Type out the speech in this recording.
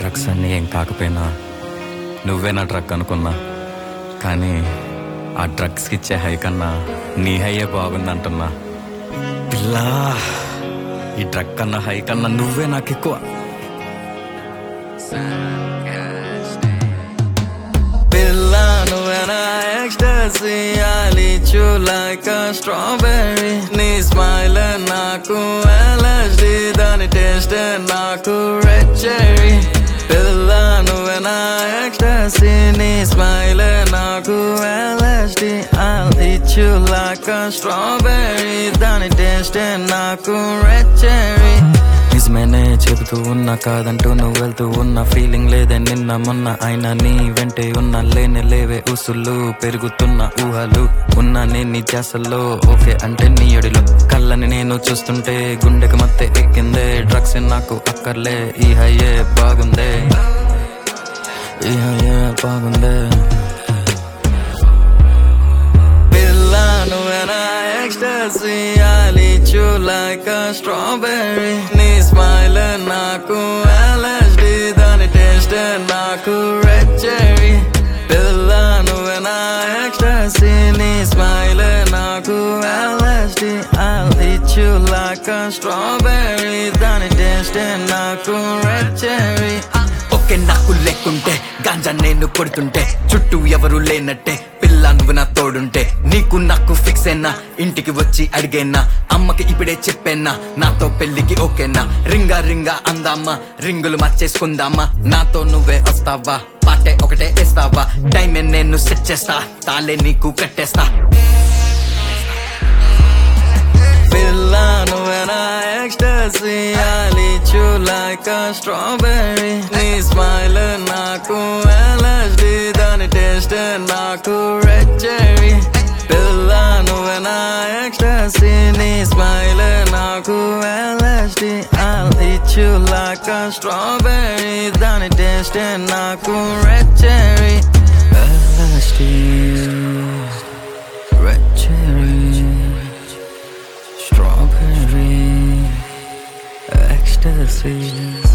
drugs అన్నీ ఏం కాకపోయినా నువ్వే నా డ్రగ్ అనుకున్నా కానీ ఆ డ్రగ్స్కి ఇచ్చే హై కన్నా నీ హైయే బాగుందంటున్నా పిల్లా ఈ డ్రగ్ కన్నా హై కన్నా నువ్వే నాకు ఎక్కువ పిల్లా నువ్వే నా ecstasy I eat you like a strawberry నీ స్మైల్ నాకు LSD దాని టేస్ట్ నాకు రెడ్ చెర్రీ పిల్ల నువ్వే నా ఎక్స్టసీ నీ స్మైల్ నాకు LSD I'll eat you like a strawberry దాని టేస్ట్ నాకు రెడ్ చెర్రీ నిజమేనే చెబుతూ ఉన్నా కాదంటూ నువ్వు వెళ్తూ ఉన్న ఫీలింగ్ లేదే నిన్న మొన్న అయినా నీ వెంటే ఉన్న లేని లేవే ఉసులు పెరుగుతున్న ఊహలు ఉన్నా నేను నీ ధ్యాసల్లో ఓకే అంటే నీ ఒడిలో కళ్ళని నేను చూస్తుంటే గుండెకి మత్తె ఎక్కిందే డ్రగ్స్ నాకు అక్కర్లే ఈ హయ్యే బాగుందే ఈ హయ్యే బాగుందే పిల్ల నువ్వే నా ecstasy I eat you like a strawberry నీ స్మైల్ నాకు LSD దాని టేస్ట్ నాకు రెడ్ చెర్రీ పిల్ల నువ్వే నా ఎక్స్టసీ నీ స్మైల్ నాకు LSD I'll eat you like a strawberry దాని టేస్ట్ నాకు రెడ్ చెర్రీ ఓకే నాకు లేకుంటే గాంజా నేను కొడుతుంటే చుట్టూ ఎవరు లేనట్టే పిల్ల నువ్వు నా తోడుంటే నీకు నాకు ఫిక్స్ అయినా ఇంటికి వచ్చి అడిగేనా అమ్మకి ఇప్పుడే చెప్పేనా నాతో పెళ్లికి ఓకేనా రింగా రింగా అందామా రింగులు మర్చేసుకుందామా నాతో నువ్వే వస్తావా పాటే ఒకటే వేస్తావా టైం నేను సెట్ చేస్తా తాలే నీకు కట్టేస్తా పిల్ల నువ్వే నా ecstasy I eat you like a strawberry నీ స్మైల్ నాకు LSD దాని టేస్ట్ నాకు రెడ్ చెర్రీ పిల్ల నువ్వే నా ఎక్స్టసీ నీ స్మైల్ నాకు LSD I'll eat you like a strawberry దాని టేస్ట్ నాకు red cherry LSD red cherry strawberry ecstasy